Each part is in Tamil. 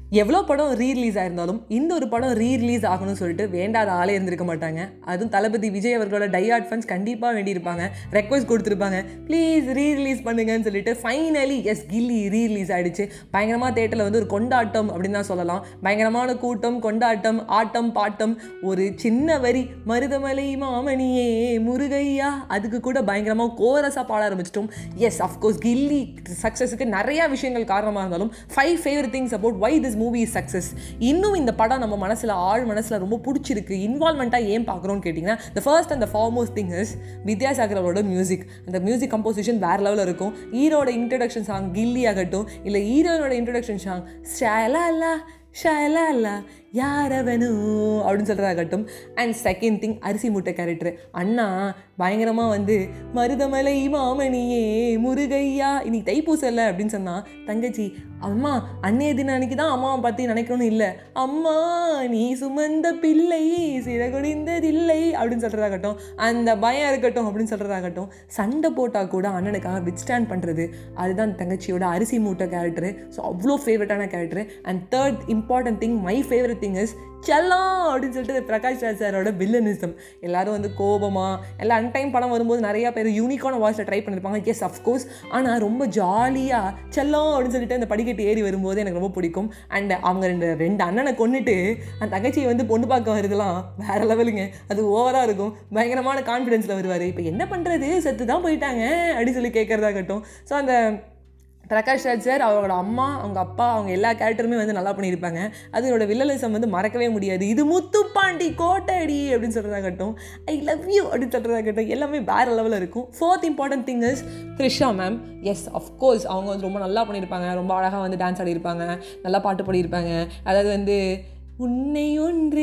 எவ்வளோ படம் ரீ-ரிலீஸ் ஆயிருந்தாலும் இந்த ஒரு படம் ரீ-ரிலீஸ் ஆகணும்னு சொல்லிட்டு வேண்டாத ஆளே இருந்திருக்க மாட்டாங்க அதுவும் தளபதி விஜய் அவர்களோட டையார்ட் ஃபன்ஸ் கண்டிப்பாக வேண்டியிருப்பாங்க ரெக்வஸ்ட் கொடுத்துருப்பாங்க ப்ளீஸ் ரீ-ரிலீஸ் பண்ணுங்கன்னு சொல்லிட்டு ஃபைனலி எஸ் கில்லி ரீ-ரிலீஸ் ஆயிடுச்சு பயங்கரமாக தேட்டரில் வந்து ஒரு கொண்டாட்டம் அப்படின்னு தான் சொல்லலாம் பயங்கரமான கூட்டம் கொண்டாட்டம் ஆட்டம் பாட்டம் ஒரு சின்ன வரி மருதமலை மாமணியே முருகையா அதுக்கு கூட பயங்கரமாக கோரஸாக பாட ஆரம்பிச்சிட்டோம் எஸ் அஃப்கோர்ஸ் கில்லி சக்ஸஸுக்கு நிறையா விஷயங்கள் காரணமாக இருந்தாலும் five favourite things about why this movie is success இன்னும் இந்த படம் நம்ம மனசில் ஆழ் மனசில் ரொம்ப பிடிச்சிருக்கு இன்வால்மெண்ட்டாக ஏன் பார்க்குறோன்னு கேட்டிங்கன்னா the first and the foremost thing is Vidyasagar அவரோட மியூசிக் அந்த மியூசிக் கம்போசிஷன் வேறு லெவலில் இருக்கும் ஹீரோட இன்ட்ரடக்ஷன் சாங் கில்லி ஆகட்டும் இல்லை ஹீரோனோட இன்ட்ரடக்ஷன் சாங் ஷலா ஷலா யாரவனு அப்படின்னு சொல்கிறதாகட்டும் அண்ட் செகண்ட் திங் அரிசி மூட்டை கேரக்டர் அண்ணா பயங்கரமாக வந்து மருதமலை மாமணியே முருகையா இன்னைக்கு தைப்பூசம் இல்லை அப்படின்னு சொன்னால் தங்கச்சி அம்மா அன்னைய தினம் அன்னைக்கு தான் அம்மாவை பற்றி நினைக்கணும்னு இல்லை அம்மா நீ சுமந்த பிள்ளை சிறகுடிந்ததில்லை அப்படின்னு சொல்கிறதாகட்டும் அந்த பயம் இருக்கட்டும் அப்படின்னு சொல்கிறதாகட்டும் சண்டை போட்டால் கூட அண்ணனுக்காக வித் ஸ்டாண்ட் பண்ணுறது அதுதான் தங்கச்சியோட அரிசி மூட்டை கேரக்டரு ஸோ அவ்வளோ ஃபேவரட்டான character and third important thing my favourite thing is Chellam அப்படின்னு சொல்லிட்டு பிரகாஷ் ராஜ் சாரோட வில்லனிசம் எல்லாரும் வந்து கோபமாக எல்லாம் அன்டைம் படம் வரும்போது நிறையா பேர் யூனிக்கான வாய்ஸில் ட்ரை பண்ணியிருப்பாங்க எஸ் அஃப்கோர்ஸ் ஆனால் ரொம்ப ஜாலியாக செல்லம் அப்படின்னு சொல்லிட்டு அந்த படிக்கட்டு ஏறி வரும்போது எனக்கு ரொம்ப பிடிக்கும் அண்ட் அவங்க ரெண்டு ரெண்டு அண்ணனை கொண்டுட்டு அந்த தங்கச்சியை வந்து பொண்ணு பார்க்க வருதுலாம் வேற லெவலுங்க அது ஓவராக இருக்கும் பயங்கரமான கான்ஃபிடென்ஸில் வருவார் இப்போ என்ன பண்ணுறது செத்து தான் போயிட்டாங்க அப்படின்னு சொல்லி கேட்குறதாகட்டும் ஸோ அந்த பிரகாஷ் ராஜ் சார் அவரோட அம்மா அவங்க அப்பா அவங்க எல்லா கேரக்டருமே வந்து நல்லா பண்ணியிருப்பாங்க அதோட வில்லலிசம் வந்து மறக்கவே முடியாது இது முத்துப்பாண்டி கோட்டடி அப்படின்னு சொல்கிறதாகட்டும் ஐ லவ் யூ அப்படின்னு சொல்கிறதாகட்டும் எல்லாமே வேறு லெவலில் இருக்கும் fourth important thing is Trisha ma'am yes of course அவங்க வந்து ரொம்ப நல்லா பண்ணியிருப்பாங்க ரொம்ப அழகாக வந்து டான்ஸ் ஆடியிருப்பாங்க நல்லா பாட்டு பாடியிருப்பாங்க அதாவது வந்து உன்னை ஒன்று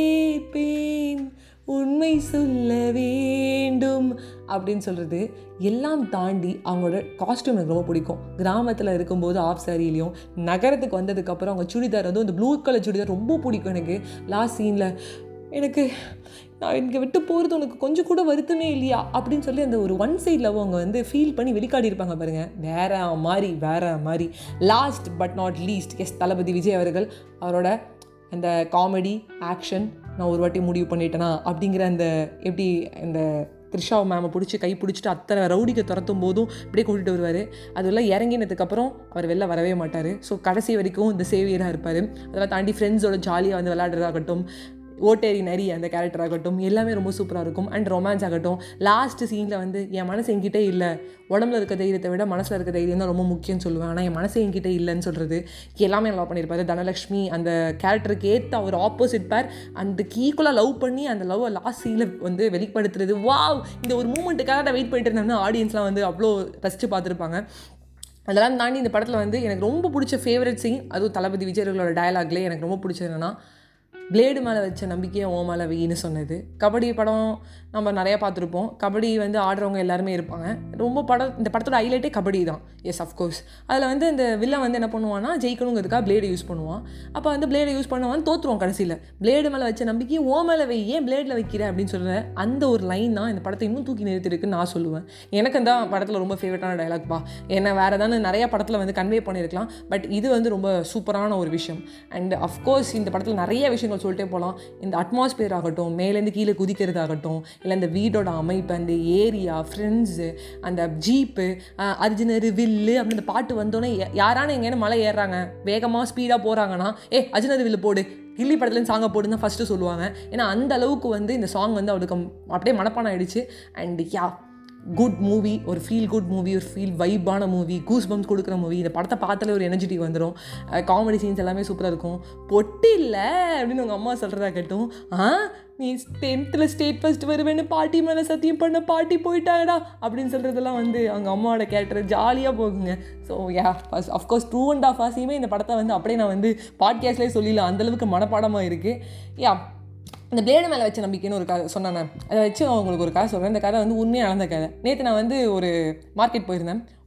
கேட்பேன் உண்மை சொல்ல வேண்டும் அப்படின்னு சொல்கிறது எல்லாம் தாண்டி அவங்களோட காஸ்ட்யூம் எனக்கு ரொம்ப பிடிக்கும் கிராமத்தில் இருக்கும்போது ஆஃப் சாரிலையும் நகரத்துக்கு வந்ததுக்கப்புறம் அவங்க சுடிதார் வந்து அந்த ப்ளூ கலர் சுடிதார் ரொம்ப பிடிக்கும் எனக்கு லாஸ்ட் சீனில் எனக்கு நான் இங்கே விட்டு போகிறது உனக்கு கொஞ்சம் கூட வருத்தமே இல்லையா அப்படின்னு சொல்லி அந்த ஒரு ஒன் சைடில் அவங்க வந்து ஃபீல் பண்ணி வெளிக்காடி இருப்பாங்க பாருங்கள் வேற மாதிரி வேற மாதிரி last but not least yes Thalapathy Vijay அவர்கள் அவரோட அந்த காமெடி ஆக்ஷன் நான் ஒரு வாட்டி முடிவு பண்ணிட்டேனா அப்படிங்கிற அந்த எப்படி அந்த த்ரிஷா மேமை பிடிச்சி கை பிடிச்சிட்டு அத்தனை ரவுடிக்கு துரத்தும் போதும் இப்படியே கூட்டிகிட்டு வருவார் அதெல்லாம் இறங்கினதுக்கப்புறம் அவர் வெளில வரவே மாட்டார் ஸோ கடைசி வரைக்கும் இந்த சேவியராக இருப்பார் அதெல்லாம் தாண்டி ஃப்ரெண்ட்ஸோட ஜாலியாக வந்து விளையாடுறதாகட்டும் ஓட்டேரி நரி அந்த கேரக்டர் ஆகட்டும் எல்லாமே ரொம்ப சூப்பராக இருக்கும் அண்ட் ரொமான்ஸ் ஆகட்டும் லாஸ்ட் சீனில் வந்து என் மனசு என்கிட்ட இல்லை உடம்புல இருக்க தைரியத்தை விட மனசில் இருக்க தைரியம் தான் ரொம்ப முக்கியம்னு சொல்லுவேன் ஆனால் என் மனசு என்கிட்ட இல்லைன்னு சொல்கிறது எல்லாமே நல்லா பண்ணியிருப்பாரு தனலக்ஷ்மி அந்த கேரக்டருக்கு ஏற்ற ஒரு ஆப்போசிட் பேர் அந்த ஈக்குவலாக லவ் பண்ணி அந்த லவ் லாஸ்ட் சீனில் வந்து வெளிப்படுத்துறது வாவ் இந்த ஒரு மூமெண்ட்டுக்காக நான் வெயிட் பண்ணிட்டு இருந்தேன்னா ஆடியன்ஸ்லாம் வந்து அவ்வளோ ரசித்து பார்த்துருப்பாங்க அதெல்லாம் தாண்டி இந்த படத்தில் வந்து எனக்கு ரொம்ப பிடிச்ச ஃபேவரட் சீன் அதுவும் தளபதி விஜயர்களோட டயலாக்லேயே எனக்கு ரொம்ப பிடிச்சது என்னென்னா பிளேடு மேலே வச்ச நம்பிக்கையை ஓ மேலே வெயின்னு சொன்னது கபடி படம் நம்ம நிறையா பார்த்துருப்போம் கபடி வந்து ஆடுறவங்க எல்லாருமே இருப்பாங்க ரொம்ப படம் இந்த படத்தோட ஹைலைட்டே கபடி தான் எஸ் அஃப்கோர்ஸ் அதில் வந்து இந்த வில்லன் வந்து என்ன பண்ணுவான்னா ஜெயிக்கணுங்கிறதுக்காக பிளேடு யூஸ் பண்ணுவான் அப்போ வந்து பிளேடை யூஸ் பண்ணுவான் தோற்றுருவோம் கடைசியில் பிளேடு மேலே வச்ச நம்பிக்கையை ஓ மேலே வை ஏன் பிளேடில் வைக்கிற அப்படின்னு சொல்கிற அந்த ஒரு லைன் தான் இந்த படத்தை இன்னும் தூக்கி நிறுத்திருக்குன்னு நான் சொல்லுவேன் எனக்கு தான் படத்தில் ரொம்ப ஃபேவரட்டான டைலாக்பா ஏன்னா வேறு ஏதாவது நிறையா படத்தில் வந்து கன்வே பண்ணியிருக்கலாம் பட் இது வந்து ரொம்ப சூப்பரான ஒரு விஷயம் அண்ட் அஃப்கோர்ஸ் இந்த படத்தில் நிறைய விஷயங்கள் சொல்லிட்டே போகலாம் இந்த அட்மாஸ்பியர் ஆகட்டும் மேலேருந்து கீழே குதிக்கிறதாகட்டும் இல்லை இந்த வீடோட அமைப்பு அந்த ஏரியா ஃப்ரெண்ட்ஸு அந்த ஜீப்பு அர்ஜுனர் வில்லு அப்படின்னு அந்த பாட்டு வந்தோடனே யாரான எங்கேன்னு மலை ஏறுறாங்க வேகமாக ஸ்பீடாக போகிறாங்கன்னா ஏ அர்ஜுனர் வில்லு போடு கில்லி படத்துலேருந்து சாங்கை போடுன்னு தான் ஃபஸ்ட்டு சொல்லுவாங்க ஏன்னா அந்த அளவுக்கு வந்து இந்த சாங் வந்து அவளுக்கு அப்படியே மனப்பானம் ஆயிடுச்சு அண்ட் யா குட் மூவி ஒரு ஃபீல் குட் மூவி ஒரு ஃபீல் வைப்பான மூவி கூஸ் பம்ஸ் கொடுக்குற மூவி இந்த படத்தை பார்த்தாலே ஒரு எனர்ஜெட்டிக் வந்துடும் காமெடி சீன்ஸ் எல்லாமே சூப்பராக இருக்கும் பொட்டு இல்லை அப்படின்னு உங்கள் அம்மா சொல்கிறதா கேட்டும் ஆ நீ டென்த்தில் ஸ்டேட் ஃபஸ்ட் வருவேன்னு பாட்டி மேலே சத்தியம் பண்ண பாட்டி போயிட்டாடா அப்படின்னு சொல்கிறதெல்லாம் வந்து அவங்க அம்மாவோட கேரக்டர் ஜாலியாக போகுங்க so yeah first of course two and half ஆசையுமே இந்த படத்தை வந்து அப்படியே நான் வந்து பாட்காஸ்ட்லேயே சொல்லிடலாம் அந்தளவுக்கு மனப்பாடமாக இருக்குது யா இந்த பிளேடு மேலே வச்ச நம்பிக்கைன்னு ஒரு கதை சொன்னேன் அதை வச்சு உங்களுக்கு ஒரு கதை சொல்கிறேன் இந்த கதை வந்து உண்மையாக நடந்த கதை நேற்று நான் வந்து ஒரு மார்க்கெட் போயிருந்தேன்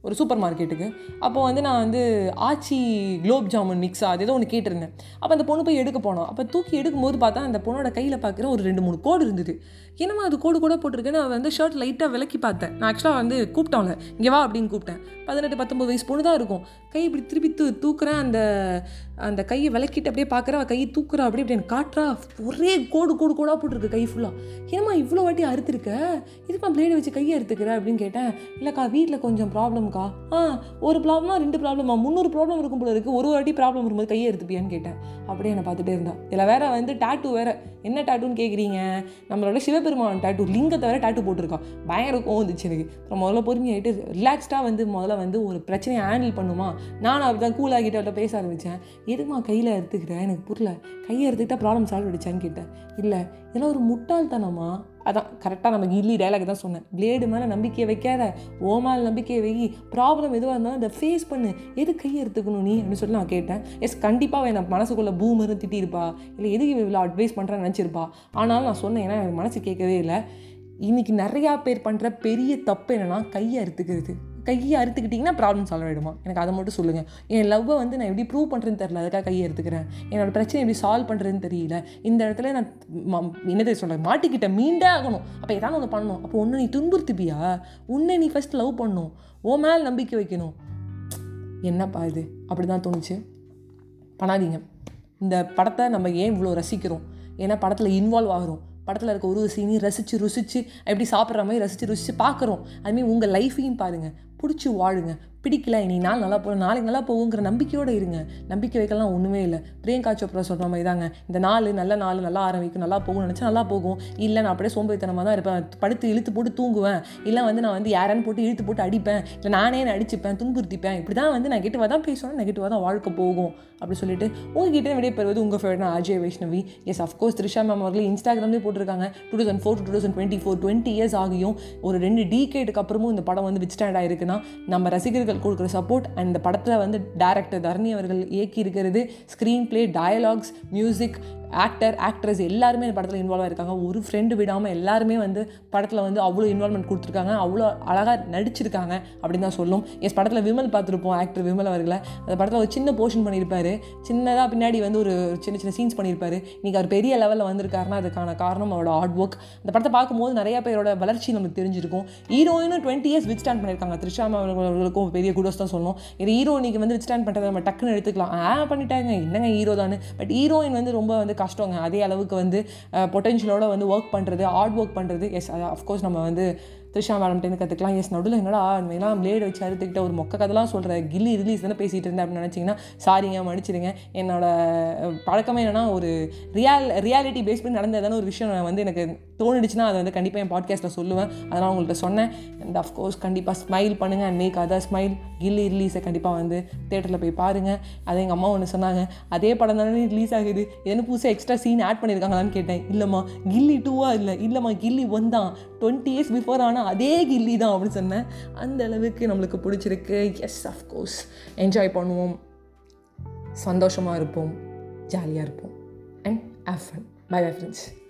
ஒரு சூப்பர் மார்க்கெட்டுக்கு அப்போ வந்து நான் வந்து ஆச்சி குலோப் ஜாமுன் மிக்ஸா அது ஏதோ ஒன்று கேட்டிருந்தேன் அப்போ அந்த பொண்ணு போய் எடுக்க போனோம் அப்போ தூக்கி எடுக்கும்போது பார்த்தா அந்த பொண்ணோட கையில் பார்க்குற ஒரு ரெண்டு மூணு கோடு இருந்தது என்னமா அது கோடு கூட போட்டிருக்கேன்னு நான் வந்து ஷர்ட் லைட்டாக விலக்கி பார்த்தேன் நான் ஆக்சுவலாக வந்து கூப்பிட்டோம்ல இங்கே வா அப்படின்னு கூப்பிட்டேன் பதினெட்டு பத்தொம்பது வயசு பொண்ணு தான் இருக்கும் கை இப்படி திருப்பி தூ தூக்குறேன் அந்த அந்த கையை விளக்கிட்டு அப்படியே பார்க்குறா அவள் கையை தூக்குறா அப்படி இப்படி எனக்கு காட்டுறா ஒரே கோடு கோடு கோடாக போட்டிருக்கு கை ஃபுல்லாக ஏமா இவ்வளோ வாட்டி அறுத்துருக்க இதுக்கு பிளேடை வச்சு கையை அறுத்துக்கிற அப்படின்னு கேட்டேன் இல்லைக்கா வீட்டில் கொஞ்சம் ப்ராப்ளம்க்கா ஆ ஒரு ப்ராப்ளமா ரெண்டு ப்ராப்ளமா முந்நூறு ப்ராப்ளம் இருக்கும் போல இருக்குது ஒரு வாட்டி ப்ராப்ளம் வரும்போது கையை எடுத்துப்பியான்னு கேட்டேன் அப்படியே என்னை பார்த்துட்டே இருந்தா இதில் வேற வந்து டாட்டூ வேற என்ன டாட்டூன்னு கேட்குறீங்க நம்மளோட சிவபெருமான் டாட்டூ லிங்கத்தை வேற டாட்டூ போட்டிருக்கா பயங்கர கோவம் வந்துச்சு எனக்கு அப்புறம் முதல்ல பொறுமையாயிட்டு ரிலாக்ஸ்டாக வந்து முதல்ல வந்து ஒரு பிரச்சனையை ஹேண்டில் பண்ணுமா நானும் அப்படி தான் கூலாகிட்டு அவர்கிட்ட பேச ஆரம்பித்தேன் எதுமா கையில் எடுத்துக்கிறேன் எனக்கு புரியல கையை எடுத்துக்கிட்டா ப்ராப்ளம் சால்வ் அடிச்சான்னு கேட்டேன் இல்லை இதெல்லாம் ஒரு முட்டாள்தனமா அதான் கரெக்டாக நம்ம கில்லி டைலாக் தான் சொன்னேன் பிளேடு மேலே நம்பிக்கையை வைக்காத ஓ மேலே நம்பிக்கையை வை ப்ராப்ளம் எதுவாக இருந்தாலும் அதை ஃபேஸ் பண்ணு எது கையை எடுத்துக்கணும் நீ அப்படின்னு சொல்லி நான் கேட்டேன் எஸ் கண்டிப்பாக என்ன மனசுக்குள்ளே பூமரும் திட்டியிருப்பா இல்லை எதுக்கு இவ்வளோ அட்வைஸ் பண்ணுறேன்னு நினச்சிருப்பா ஆனாலும் நான் சொன்னேன் ஏன்னா எனக்கு மனசு கேட்கவே இல்லை இன்னைக்கு நிறையா பேர் பண்ணுற பெரிய தப்பு என்னென்னா கையை அறுத்துக்கிறது கையை அறுத்துக்கிட்டிங்கன்னா ப்ராப்ளம் சால்வ் ஆகிடுமா எனக்கு அதை மட்டும் சொல்லுங்கள் என் லவ்வை வந்து நான் எப்படி ப்ரூவ் பண்ணுறேன்னு தெரில அதுக்காக கையை எடுத்துக்கிறேன் என்னோட பிரச்சனை எப்படி சால்வ் பண்ணுறதுன்னு தெரியல இந்த இடத்துல நான் ம- என்னது சொல்கிறேன் மாட்டிக்கிட்டேன் மீண்டே ஆகணும் அப்போ ஏதாவது ஒன்று பண்ணணும் அப்போ ஒன்று நீ துன்புறுத்துப்பியா உன்னை நீ ஃபஸ்ட் லவ் பண்ணணும் ஓ மேல் நம்பிக்கை வைக்கணும் என்னப்பா இது அப்படி தான் தோணுச்சு பண்ணாதீங்க இந்த படத்தை நம்ம ஏன் இவ்வளோ ரசிக்கிறோம் ஏன்னா படத்தில் இன்வால்வ் ஆகிறோம் படத்தில் இருக்க ஒரு ஒரு சீனையும் ரசித்து ருசித்து எப்படி சாப்பிட்ற மாதிரி ரசித்து ருசித்து பார்க்குறோம் அதுமாதிரி உங்கள் லைஃபையும் பாருங்கள் பிடிச்சி வாழுங்க பிடிக்கல இனி நாள் நல்லா போகும் நாளைக்கு நல்லா போகுங்கிற நம்பிக்கையோடு இருங்க நம்பிக்கை வைக்கலாம் ஒன்றுமே இல்லை பிரியங்கா சோப்ரா சொல்கிற மாதிரி தாங்க இந்த நாள் நல்ல நாள் நல்லா ஆரம்பிக்கும் நல்லா போகும்னு நினச்சா நல்லா போகும் இல்லை நான் அப்படியே சோம்பேறித்தனமாக தான் இருப்பேன் படுத்து இழுத்து போட்டு தூங்குவேன் இல்லை வந்து நான் வந்து யாரான்னு போட்டு இழுத்து போட்டு அடிப்பேன் இல்லை நானே என்னை அடிச்சுப்பேன் துன்புறுத்திப்பேன் இப்படி தான் வந்து நெகட்டிவாக தான் பேசணும் நெகட்டிவாக தான் வாழ்க்கை போகும் அப்படி சொல்லிட்டு உங்ககிட்ட விடைபெறுவது உங்கள் favourite Ajay Vaishnavi yes of course Trisha ma'am அவர்கள் இன்ஸ்டாகிராம்லேயே போட்டிருக்காங்க two thousand four two thousand twenty four twenty years ஆகியும் ஒரு ரெண்டு டீகேட்டுக்கு அப்புறமும் இந்த படம் வந்து வித் ஸ்டாண்ட் ஆயிருக்குன்னா நம்ம ரசிகர்கள் கொடுக்குற சப்போர்ட் அண்ட் இந்த படத்தில் வந்து டேரக்டர் தரணி அவர்கள் இயக்கி இருக்கிறது screen play dialogues music actor actress எல்லாருமே இந்த படத்தில் இன்வால்வ் ஆயிருக்காங்க ஒரு ஃப்ரெண்டு விடாமல் எல்லாருமே வந்து படத்தில் வந்து அவ்வளோ இன்வால்மெண்ட் கொடுத்துருக்காங்க அவ்வளோ அழகாக நடிச்சிருக்காங்க அப்படின்னு தான் சொல்லும் எஸ் படத்தில் விமல் பார்த்துருப்போம் ஆக்டர் விமல் அவர்களை அந்த படத்தில் ஒரு சின்ன போர்ஷன் பண்ணியிருப்பாரு சின்னதாக பின்னாடி வந்து ஒரு சின்ன சின்ன சீன்ஸ் பண்ணியிருப்பாரு இன்றைக்கி அவர் பெரிய லெவலில் வந்திருக்காருன்னா அதுக்கான காரணம் அவரோட ஹார்ட் ஒர்க் அந்த படத்தை பார்க்கும்போது நிறைய பேரோட வளர்ச்சி நமக்கு தெரிஞ்சிருக்கும் ஹீரோயினும் டுவெண்ட்டி இயர்ஸ் வித் ஸ்டாண்ட் பண்ணியிருக்காங்க த்ரிஷா மேம் அவர்களுக்கும் பெரிய குடோஸ் தான் சொல்லணும் இது ஹீரோ இன்னைக்கு வந்து வித் ஸ்டாண்ட் பண்ணுறதை நம்ம டக்குன்னு எடுத்துக்கலாம் ஆ பண்ணிட்டாங்க என்னங்க ஹீரோ தானே பட் ஹீரோயின் வந்து ரொம்ப வந்து கஷ்டங்க அதே அளவுக்கு வந்து பொட்டென்ஷியலோட வந்து ஒர்க் பண்ணுறது ஹார்ட் ஒர்க் பண்ணுறது எஸ் அஃப்கோர்ஸ் நம்ம வந்து த்ரிஷா மேடம்கிட்ட கற்றுக்கலாம் எஸ் நடுவில் என்னடா இந்தமாதிரிலாம் பிளேடு வச்சு அறுத்துக்கிட்ட ஒரு மொக்க கதெல்லாம் சொல்கிற கில்லி ரிலீஸ் தானே பேசிகிட்டு இருந்தேன் அப்படின்னு நினச்சிங்கன்னா சாரிங்க மன்னிச்சிடுங்க என்னோட அஹ், பழக்கமே என்னன்னா ஒரு ரியால் ரியாலிட்டி பேஸ் பண்ணி நடந்த ஏதான ஒரு விஷயம் நான் வந்து எனக்கு தோணுடுச்சுன்னா அதை வந்து கண்டிப்பாக என் பாட்காஸ்ட்டில் சொல்லுவேன் அதெல்லாம் உங்கள்கிட்ட சொன்னேன் அண்ட் அஃப்கோர்ஸ் கண்டிப்பாக ஸ்மைல் பண்ணுங்கள் and make other smile Ghilli ரிலீஸை கண்டிப்பாக வந்து தேட்டரில் போய் பாருங்கள் அதை எங்கள் அம்மா ஒன்று சொன்னாங்க அதே படம் தானே ரிலீஸ் ஆகுது என்ன புதுசாக எக்ஸ்ட்ரா சீன் ஆட் பண்ணியிருக்காங்களான்னு கேட்டேன் இல்லைம்மா கில்லி டூவா இல்லை இல்லைம்மா கில்லி ஒன் தான் டுவெண்ட்டி இயர்ஸ் பிஃபோர் ஆனால் அதே கில்லி தான் அப்படின்னு சொன்னேன் அந்த அளவுக்கு நம்மளுக்கு பிடிச்சிருக்கு எஸ் அஃப்கோர்ஸ் என்ஜாய் பண்ணுவோம் சந்தோஷமாக இருப்போம் ஜாலியாக இருப்போம் and have fun bye bye friends